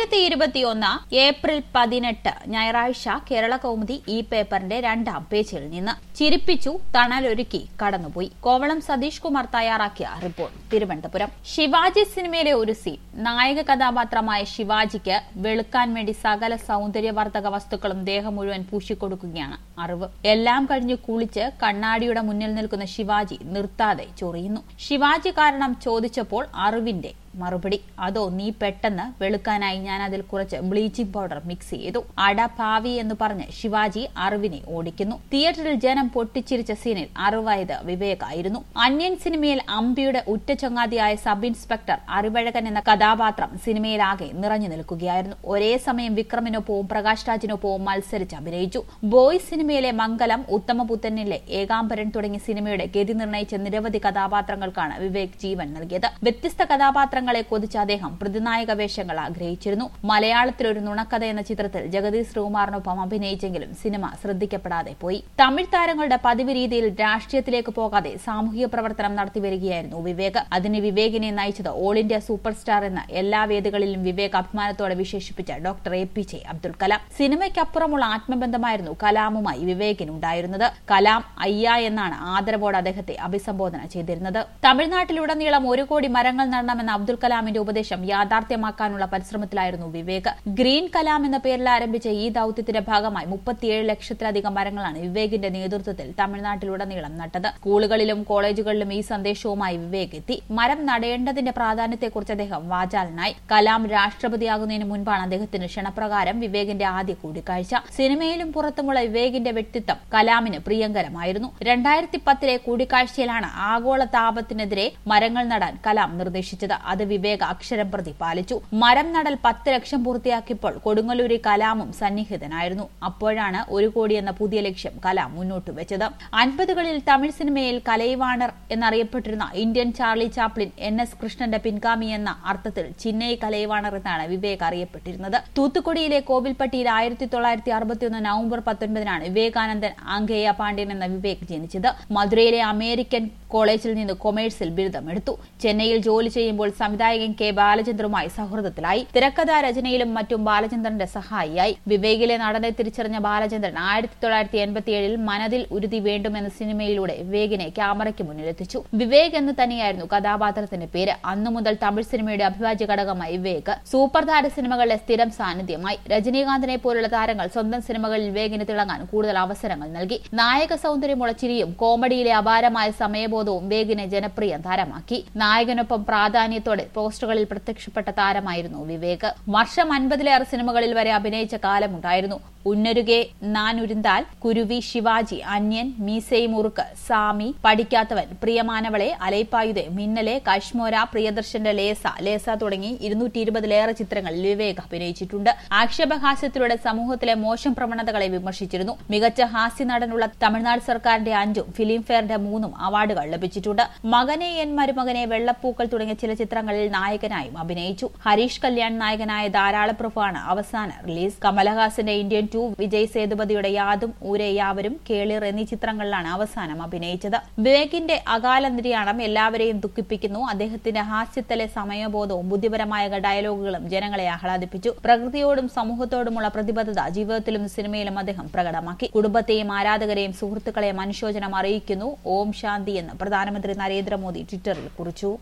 രണ്ടായിരത്തി ഇരുപത്തിയൊന്ന് ഏപ്രിൽ പതിനെട്ട് ഞായറാഴ്ച കേരള കൗമുദി ഈ പേപ്പറിന്റെ രണ്ടാം പേജിൽ നിന്ന് ചിരിപ്പിച്ചു തണലൊരുക്കി കടന്നുപോയി കോവളം സതീഷ് കുമാർ തയ്യാറാക്കിയ റിപ്പോർട്ട് തിരുവനന്തപുരം ശിവാജി സിനിമയിലെ ഒരു സീൻ നായക കഥാപാത്രമായ ശിവാജിക്ക് വെളുക്കാൻ വേണ്ടി സകല സൗന്ദര്യവർദ്ധക വസ്തുക്കളും ദേഹം മുഴുവൻ പൂശിക്കൊടുക്കുകയാണ് അറിവ് എല്ലാം കഴിഞ്ഞ് കുളിച്ച് കണ്ണാടിയുടെ മുന്നിൽ നിൽക്കുന്ന ശിവാജി നിർത്താതെ ചൊറിയുന്നു ശിവാജി കാരണം ചോദിച്ചപ്പോൾ അറിവിന്റെ മറുപടി അതോ നീ പെട്ടെന്ന് വെളുക്കാനായി ഞാൻ അതിൽ കുറച്ച് ബ്ലീച്ചിംഗ് പൗഡർ മിക്സ് ചെയ്തു അട ഭാവി എന്ന് പറഞ്ഞ് ശിവാജി അറിവിനെ ഓടിക്കുന്നു തിയേറ്ററിൽ ജനം പൊട്ടിച്ചിരിച്ച സീനിൽ അറിവായത് വിവേകായിരുന്നു അന്യൻ സിനിമയിൽ അമ്പിയുടെ ഉറ്റ ചങ്ങാതിയായ സബ് ഇൻസ്പെക്ടർ അറിവഴകൻ എന്ന കഥാപാത്രം സിനിമയിലാകെ നിറഞ്ഞു നിൽക്കുകയായിരുന്നു ഒരേ സമയം വിക്രമിനൊപ്പവും പ്രകാശ് രാജിനൊപ്പവും മത്സരിച്ച് അഭിനയിച്ചു ബോയ്സ് സിനിമയിലെ മംഗലം ഉത്തമപുത്തനിലെ ഏകാംബരൻ തുടങ്ങിയ സിനിമയുടെ ഗതി നിർണയിച്ച നിരവധി കഥാപാത്രങ്ങൾക്കാണ് വിവേക് ജീവൻ നൽകിയത് വ്യത്യസ്ത കഥാപാത്രങ്ങളെ കൊതിച്ച അദ്ദേഹം പ്രതിനായക വേഷങ്ങൾ ആഗ്രഹിച്ചിരുന്നു മലയാളത്തിൽ ഒരു നുണക്കഥ എന്ന ചിത്രത്തിൽ ജഗദീഷ് ശ്രീകുമാറിനൊപ്പം അഭിനയിച്ചെങ്കിലും സിനിമ ശ്രദ്ധിക്കപ്പെടാതെ പോയി തമിഴ് താരങ്ങളുടെ പതിവ് രീതിയിൽ രാഷ്ട്രീയത്തിലേക്ക് പോകാതെ സാമൂഹിക പ്രവർത്തനം നടത്തി വരികയായിരുന്നു വിവേക് അതിന് വിവേകിനെ നയിച്ചത് ഓൾ ഇന്ത്യ സൂപ്പർ സ്റ്റാർ എന്ന എല്ലാ വേദികളിലും വിവേക് അഭിമാനത്തോടെ വിശേഷിപ്പിച്ച doctor A P J Abdul Kalam സിനിമയ്ക്കപ്പുറമുള്ള ആത്മബന്ധമായിരുന്നു കലാമുമായി വിവേകിനുണ്ടായിരുന്നത് കലാം അയ്യ എന്നാണ് ആദരവോടെ അദ്ദേഹത്തെ അഭിസംബോധന ചെയ്തിരുന്നത് തമിഴ്നാട്ടിലുടനീളം ഒരു കോടി മരങ്ങൾ നടണമെന്ന അബ്ദുൽ കലാമിന്റെ ഉപദേശം യാഥാർത്ഥ്യമാക്കാനുള്ള പരിശ്രമത്തിലായിരുന്നു വിവേക് ഗ്രീൻ കലാം എന്ന പേരിൽ ആരംഭിച്ച ഈ ദൌത്യത്തിന്റെ ഭാഗമായി മുപ്പത്തിയേഴ് ലക്ഷത്തിലധികം മരങ്ങളാണ് വിവേകിന്റെ നേതൃത്വത്തിൽ തമിഴ്നാട്ടിലുടനീളം നട്ടത് സ്കൂളുകളിലും കോളേജുകളിലും ഈ സന്ദേശവുമായി വിവേക് എത്തി മരം നടേണ്ടതിന്റെ പ്രാധാന്യത്തെക്കുറിച്ച് അദ്ദേഹം വാചാലനായി കലാം രാഷ്ട്രപതിയാകുന്നതിന് മുൻപാണ് അദ്ദേഹത്തിന് ക്ഷണപ്രകാരം വിവേകിന്റെ ആദ്യ കൂടിക്കാഴ്ച സിനിമയിലും പുറത്തുമുള്ള വിവേകിന്റെ വ്യക്തിത്വം കലാമിന് പ്രിയങ്കരമായിരുന്നു രണ്ടായിരത്തി പത്തിലെ കൂടിക്കാഴ്ചയിലാണ് ആഗോള താപത്തിനെതിരെ മരങ്ങൾ നടാൻ കലാം നിർദ്ദേശിച്ചത് അത് വിവേക് അക്ഷരം പ്രതി പാലിച്ചു മരം നടൽ പത്ത് ലക്ഷം പൂർത്തിയാക്കിയപ്പോൾ കൊടുങ്ങല്ലൂരി കലാമും സന്നിഹിതനായിരുന്നു അപ്പോഴാണ് ഒരു കോടി എന്ന പുതിയ ലക്ഷ്യം കലാം മുന്നോട്ട് വെച്ചത് അൻപതുകളിൽ തമിഴ് സിനിമയിൽ കലൈവാണർ എന്നറിയപ്പെട്ടിരുന്ന Indian Charlie Chaplin N S കൃഷ്ണന്റെ പിൻഗാമി എന്ന അർത്ഥത്തിൽ ചിന്നൈ കലൈവാണർ എന്നാണ് വിവേക് അറിയപ്പെട്ടിരുന്നത് തൂത്തുക്കുടിയിലെ കോവിൽപ്പട്ടിയിൽ ആയിരത്തി തൊള്ളായിരത്തി അറുപത്തിയൊന്ന് നവംബർ പത്തൊൻപതിനാണ് വിവേകാനന്ദൻ ആംഗേയ പാണ്ഡ്യൻ എന്ന വിവേക് ജനിച്ചത് മധുരയിലെ അമേരിക്കൻ കോളേജിൽ നിന്ന് കൊമേഴ്സിൽ ബിരുദമെടുത്തു ചെന്നൈയിൽ ജോലി ചെയ്യുമ്പോൾ സംവിധായകൻ കെ ബാലചന്ദ്രനുമായി സൗഹൃദത്തിലായി തിരക്കഥാ രചനയിലും മറ്റും ബാലചന്ദ്രന്റെ സഹായിയായി വിവേകിലെ നടനെ തിരിച്ചറിഞ്ഞ ബാലചന്ദ്രൻ ആയിരത്തി തൊള്ളായിരത്തി എൺപത്തിയേഴിൽ മനതിൽ ഉരുതി വേണ്ടും എന്ന സിനിമയിലൂടെ വിവേകിനെ ക്യാമറയ്ക്ക് മുന്നിലെത്തിച്ചു വിവേക് എന്ന് തന്നെയായിരുന്നു കഥാപാത്രത്തിന്റെ പേര് അന്നു മുതൽ തമിഴ് സിനിമയുടെ അഭിവാജ്യ ഘടകമായി വിവേക് സൂപ്പർ താര സിനിമകളിലെ സ്ഥിരം സാന്നിധ്യമായി രജനീകാന്തിനെ പോലുള്ള താരങ്ങൾ സ്വന്തം സിനിമകളിൽ വിവേകിന് തിളങ്ങാൻ കൂടുതൽ അവസരങ്ങൾ നൽകി നായക സൗന്ദര്യമുള്ള ചിരിയും കോമഡിയിലെ അപാരമായ സമയബോധവും വിവേകിനെ ജനപ്രിയ താരമാക്കി നായകനൊപ്പം പ്രാധാന്യത്തോടെ പോസ്റ്ററുകളിൽ പ്രത്യക്ഷപ്പെട്ട താരമായിരുന്നു വിവേക് വർഷം അൻപതിലേറെ സിനിമകളിൽ വരെ അഭിനയിച്ച കാലമുണ്ടായിരുന്നു ഉന്നരുകെ നാനുരുന്താൽ കുരുവി ശിവാജി അന്യൻ മീസൈ മുറുക്ക് സാമി പഠിക്കാത്തവൻ പ്രിയമാനവളെ അലൈപ്പായുധെ മിന്നലെ കശ്മോര പ്രിയദർശന്റെ ലേസ ലേസ തുടങ്ങി ഇരുന്നൂറ്റി ഇരുപതിലേറെ ചിത്രങ്ങളിൽ വിവേക് അഭിനയിച്ചിട്ടുണ്ട് ആക്ഷേപഹാസ്യത്തിലൂടെ സമൂഹത്തിലെ മോശം പ്രവണതകളെ വിമർശിച്ചിരുന്നു മികച്ച ഹാസ്യ നടനുള്ള തമിഴ്നാട് സർക്കാരിന്റെ അഞ്ചും ഫിലിം ഫെയറിന്റെ മൂന്നും അവാർഡുകൾ ലഭിച്ചിട്ടുണ്ട് മകനെ എൻ മരുമകനെ വെള്ളപ്പൂക്കൾ തുടങ്ങിയ ചില ചിത്രങ്ങളിൽ നായകനായും അഭിനയിച്ചു ഹരീഷ് കല്യാൺ നായകനായ ധാരാളപ്രഭുവാണ് അവസാന റിലീസ് കമലഹാസന്റെ ഇന്ത്യൻ ടു വിജയ് സേതുപതിയുടെ യാതും ഊരെ യാവരും കേളിർ എന്നീ ചിത്രങ്ങളിലാണ് അവസാനം അഭിനയിച്ചത് വിവേകിന്റെ അകാല നിര്യാണം എല്ലാവരെയും ദുഃഖിപ്പിക്കുന്നു അദ്ദേഹത്തിന്റെ ഹാസ്യത്തിലെ സമയബോധവും ബുദ്ധിപരമായ ഡയലോഗുകളും ജനങ്ങളെ ആഹ്ലാദിപ്പിച്ചു പ്രകൃതിയോടും സമൂഹത്തോടുമുള്ള പ്രതിബദ്ധത ജീവിതത്തിലും സിനിമയിലും അദ്ദേഹം പ്രകടമാക്കി കുടുംബത്തെയും ആരാധകരെയും സുഹൃത്തുക്കളെയും അനുശോചനം അറിയിക്കുന്നു ഓം ശാന്തി എന്ന് പ്രധാനമന്ത്രി നരേന്ദ്രമോദി ട്വിറ്ററിൽ കുറിച്ചു